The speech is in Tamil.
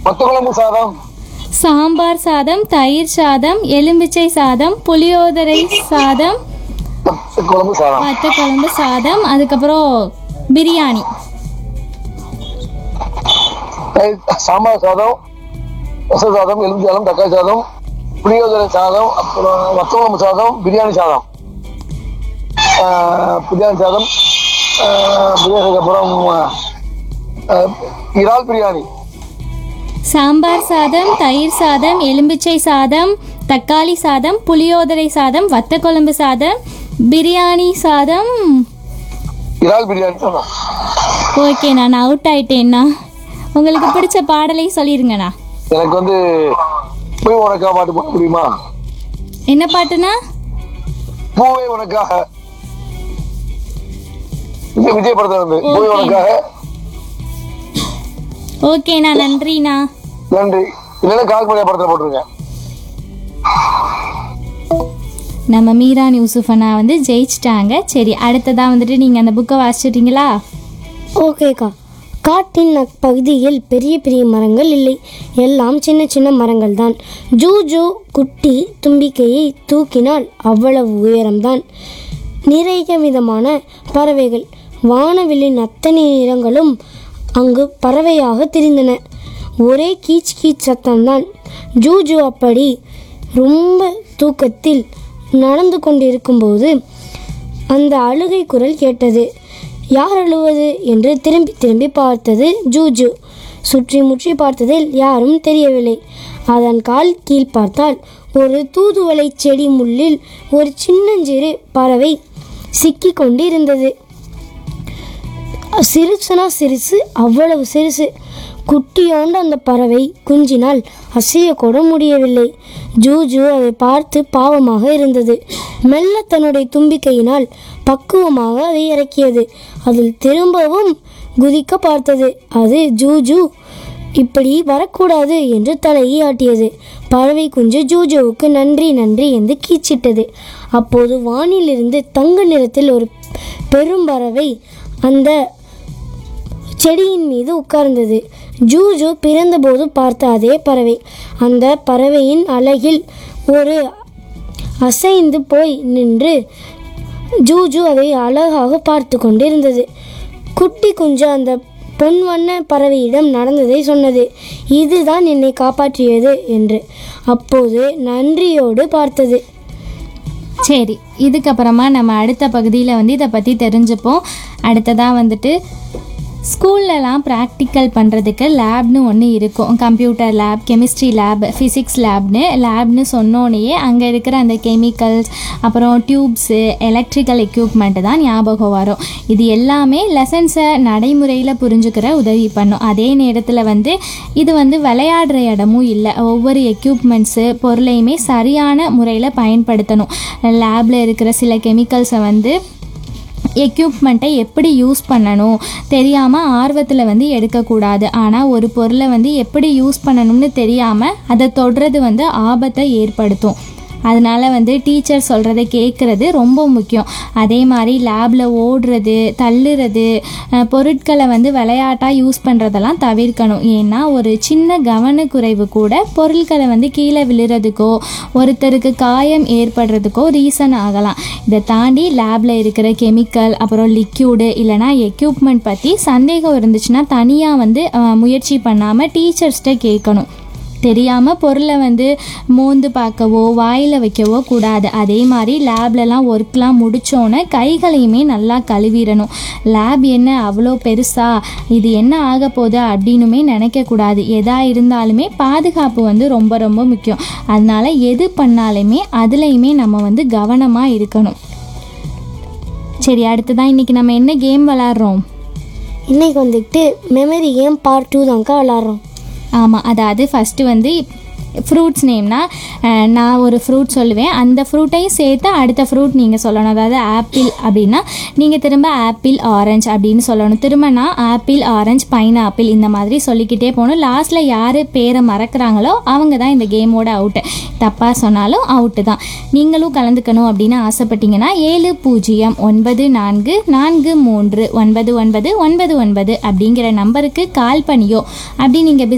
மொத்த குழம்பு சாதம் சாம்பார் சாதம் தயிர் சாதம் எலும்பிச்சை சாதம் புளியோதரை சாதம் மொத்த குழம்பு சாதம் வத்த குழம்பு சாதம் அதுக்கப்புறம் பிரியாணி தயிர் சாம்பார் சாதம் ரச சாதம் எலும்பு சாதம் தக்காளி சாதம் புளியோதரை சாதம் அப்புறம் மொத்த குழம்பு சாதம் பிரியாணி சாதம் ஆஹ், பிரியாணி சாதம் ஆஹ், பிரியாணிக்கு அப்புறம் ஆஹ், இறால் பிரியாணி சாம்பார் சாதம் தயிர் சாதம் எலும்பிச்சை சாதம் தக்காளி சாதம் புளியோதரை சாதம் வத்த குழம்பு சாதம் பிரியாணி சாதம் இறால் பிரியாணி சாதம் ஓகே நான் அவுட் ஆயிட்டேண்ணா உங்களுக்கு பிடிச்ச பாடலை சொல்லிருங்கண்ணா எனக்கு வந்து போய் உனக்கா பாட்டு போட முடியுமா என்ன பாட்டுண்ணா பூவே உனக்காக விஜய் விஜய் படத்துல இருந்து பூவே Okay. உனக்காக ஓகேண்ணா நன்றிண்ணா நன்றி இல்லைன்னா கால்மணியா படத்துல போட்டிருக்கேன் நம்ம மீரான் யூசுஃப் அண்ணா வந்து ஜெயிச்சிட்டாங்க சரி அடுத்ததா வந்துட்டு நீங்கள் அந்த புக்கை வாசிச்சிட்டீங்களா ஓகேக்கா காட்டின் பகுதியில் பெரிய பெரிய மரங்கள் இல்லை எல்லாம் சின்ன சின்ன மரங்கள் தான் ஜூஜு குட்டி தும்பிக்கையை தூக்கினால் அவ்வளவு உயரம்தான் நிறைய விதமான பறவைகள் வானவில்லின் அத்தனை நிறங்களும் அங்கு பறவையாக திரிந்தன ஒரே கீச் கீச் சத்தம்தான் ஜூஜு அப்படி ரொம்ப தூக்கத்தில் நடந்து கொண்டிருக்கும்போது அந்த அழுகை குரல் கேட்டது யார் அழுவது என்று திரும்பி திரும்பி பார்த்தது ஜூஜு சுற்றி முற்றி பார்த்ததில் யாரும் தெரியவில்லை அதன் கால் கீழ் பார்த்தால் ஒரு தூதுவளை செடி முள்ளில் ஒரு சின்னஞ்சிறு பறவை சிக்கிக் கொண்டு இருந்தது சிறுசுனா சிறுசு அவ்வளவு சிறுசு குட்டியோண்டு அந்த பறவை குஞ்சினால் அசையக்கூட முடியவில்லை ஜூஜு அதை பார்த்து பாவமாக இருந்தது மெல்ல தன்னுடைய தும்பிக்கையினால் பக்குவமாக அதை இறக்கியது அதில் திரும்பவும் குதிக்க பார்த்தது அது ஜூஜு இப்படி வரக்கூடாது என்று தலையை ஆட்டியது பறவை குஞ்சு ஜூஜுவுக்கு நன்றி நன்றி என்று கீச்சிட்டது அப்போது வானிலிருந்து தங்க நிறத்தில் ஒரு பெரும்பறவை அந்த செடியின் மீது உட்கார்ந்தது ஜூஜு பிறந்தபோது பார்த்த அதே பறவை அந்த பறவையின் அழகில் ஒரு அசைந்து போய் நின்று ஜூஜு அதை அழகாக பார்த்து கொண்டிருந்தது குட்டி குஞ்சு அந்த பொன் வண்ண பறவையிடம் நடந்ததை சொன்னது இதுதான் என்னை காப்பாற்றியது என்று அப்போது நன்றியோடு பார்த்தது சரி இதுக்கப்புறமா நம்ம அடுத்த பகுதியில் வந்து இதை பற்றி தெரிஞ்சுப்போம் அடுத்ததாக வந்துட்டு ஸ்கூல்லலாம் ப்ராக்டிக்கல் பண்ணுறதுக்கு லேப்னு ஒன்று இருக்கும் computer lab chemistry lab physics லேப்னு லேப்னு சொன்னோனையே அங்கே இருக்கிற அந்த கெமிக்கல்ஸ் அப்புறம் டியூப்ஸு எலக்ட்ரிக்கல் எக்யூப்மெண்ட்டு தான் ஞாபகம் வரும் இது எல்லாமே லெசன்ஸை நடைமுறையில் புரிஞ்சுக்கிற உதவி பண்ணும் அதே நேரத்தில் வந்து இது வந்து விளையாடுற இடமும் இல்லை ஒவ்வொரு எக்யூப்மெண்ட்ஸு பொருளையுமே சரியான முறையில் பயன்படுத்தணும் லேபில் இருக்கிற சில கெமிக்கல்ஸை வந்து எக்யூப்மெண்ட்டை எப்படி யூஸ் பண்ணணும் தெரியாமல் ஆர்வத்தில் வந்து எடுக்கக்கூடாது ஆனால் ஒரு பொருளை வந்து எப்படி யூஸ் பண்ணணும்னு தெரியாமல் அதை தொடுறது வந்து ஆபத்தை ஏற்படுத்தும் அதனால வந்து டீச்சர் சொல்கிறத கேட்குறது ரொம்ப முக்கியம் அதே மாதிரி லேபில் ஓடுறது தள்ளுறது அஹ், பொருட்களை வந்து விளையாட்டாக யூஸ் பண்ணுறதெல்லாம் தவிர்க்கணும் ஏன்னா ஒரு சின்ன கவனக்குறைவு கூட பொருட்களை வந்து கீழே விழுறதுக்கோ ஒருத்தருக்கு காயம் ஏற்படுறதுக்கோ ரீசன் ஆகலாம் இதை தாண்டி லேபில் இருக்கிற கெமிக்கல் அப்புறம் லிக்யூடு இல்லைனா எக்யூப்மெண்ட் பற்றி சந்தேகம் இருந்துச்சுன்னா தனியாக வந்து அஹ், முயற்சி பண்ணாமல் டீச்சர்ஸ்கிட்ட கேட்கணும் தெரியாமல் பொருளை வந்து மோந்து பார்க்கவோ வாயில் வைக்கவோ கூடாது அதே மாதிரி லேப்லலாம் ஒர்க்லாம் முடித்தோன்னே கைகளையுமே நல்லா கழுவிடணும் லேப் என்ன அவ்வளோ பெருசா இது என்ன ஆக போகுது அப்படின்னுமே நினைக்கக்கூடாது எதா இருந்தாலுமே பாதுகாப்பு வந்து ரொம்ப ரொம்ப முக்கியம் அதனால எது பண்ணாலுமே அதுலேயுமே நம்ம வந்து கவனமாக இருக்கணும் சரி அடுத்ததான் இன்னைக்கு நம்ம என்ன கேம் விளாட்றோம் இன்னைக்கு வந்துட்டு மெமரி கேம் பார்ட் டூ தான்க்கா விளாட்றோம் ஆமாம் அதாவது ஃபஸ்ட்டு வந்து ஃப்ரூட்ஸ் நேம்னா நான் ஒரு ஃப்ரூட் சொல்லுவேன் அந்த ஃப்ரூட்டையும் சேர்த்து அடுத்த ஃப்ரூட் நீங்கள் சொல்லணும் அதாவது ஆப்பிள் அப்படின்னா நீங்கள் திரும்ப ஆப்பிள் ஆரஞ்சு அப்படின்னு சொல்லணும் திரும்ப நான் ஆப்பிள் ஆரஞ்சு பைனாப்பிள் இந்த மாதிரி சொல்லிக்கிட்டே போகணும் லாஸ்ட்டில் யார் பேரை மறக்கிறாங்களோ அவங்க தான் இந்த கேமோட அவுட்டு தப்பாக சொன்னாலும் அவுட்டு தான் நீங்களும் கலந்துக்கணும் அப்படின்னு ஆசைப்பட்டீங்கன்னா ஏழு பூஜ்ஜியம் ஒன்பது நான்கு நான்கு மூன்று ஒன்பது ஒன்பது ஒன்பது ஒன்பது அப்படிங்கிற நம்பருக்கு கால் பண்ணியோ அப்படி நீங்கள்